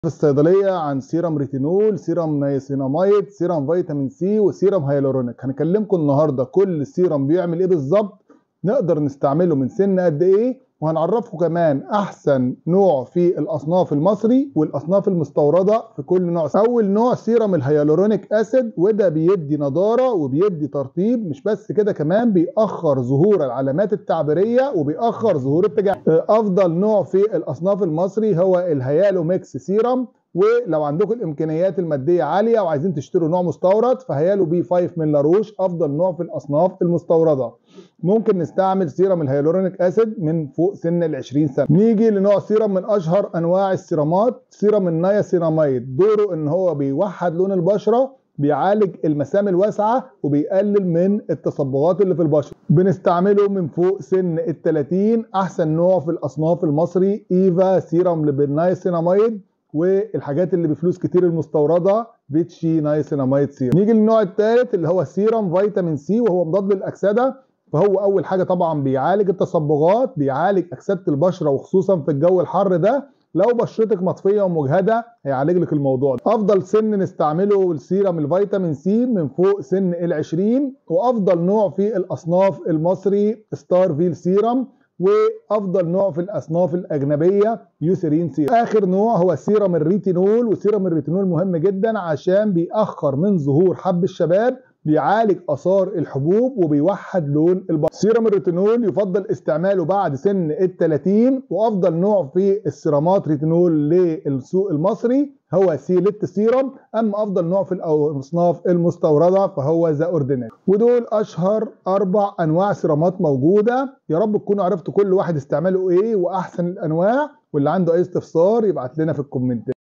في الصيدليه عن سيرم ريتينول سيرم نياسيناميد سيرم فيتامين سي وسيرم هيالورونيك هنكلمكم النهارده كل سيرم بيعمل ايه بالظبط نقدر نستعمله من سن قد ايه وهنعرفكم كمان احسن نوع في الاصناف المصري والاصناف المستورده في كل نوع اول نوع سيرم الهيالورونيك اسيد وده بيدي نضاره وبيدي ترطيب مش بس كده كمان بيأخر ظهور العلامات التعبيريه وبيأخر ظهور التجاعيد افضل نوع في الاصناف المصري هو الهيالو ميكس سيرم ولو عندكم الامكانيات الماديه عاليه وعايزين تشتروا نوع مستورد فهيالو بي 5 من لاروش افضل نوع في الاصناف المستورده ممكن نستعمل سيرم الهيالورونيك اسيد من فوق سن ال 20 سنه نيجي لنوع سيرم من اشهر انواع السيرامات سيرم النياسيناميد دوره ان هو بيوحد لون البشره بيعالج المسام الواسعه وبيقلل من التصبغات اللي في البشره بنستعمله من فوق سن ال 30 احسن نوع في الاصناف المصري ايفا سيرم بالنياسيناميد والحاجات اللي بفلوس كتير المستورده فيتشي نايسيناميد سيرم نيجي للنوع الثالث اللي هو سيرم فيتامين سي وهو مضاد للاكسده فهو اول حاجه طبعا بيعالج التصبغات بيعالج اكسده البشره وخصوصا في الجو الحر ده لو بشرتك مطفيه ومجهده هيعالج لك الموضوع ده افضل سن نستعمله السيرم الفيتامين سي من فوق سن ال 20 وافضل نوع في الاصناف المصري ستار فيل سيرم وافضل نوع في الاصناف الاجنبيه يوسرين سيرم اخر نوع هو سيرم الريتينول وسيرم الريتينول مهم جدا عشان بيأخر من ظهور حب الشباب بيعالج اثار الحبوب وبيوحد لون البشره سيرم الريتينول يفضل استعماله بعد سن ال 30 وافضل نوع في السيرامات ريتينول للسوق المصري هو سيلت سيرم اما افضل نوع في الاصناف المستورده فهو ذا اوردينري ودول اشهر اربع انواع سيرامات موجوده يا رب تكونوا عرفتوا كل واحد استعماله ايه واحسن الانواع واللي عنده اي استفسار يبعت لنا في الكومنتات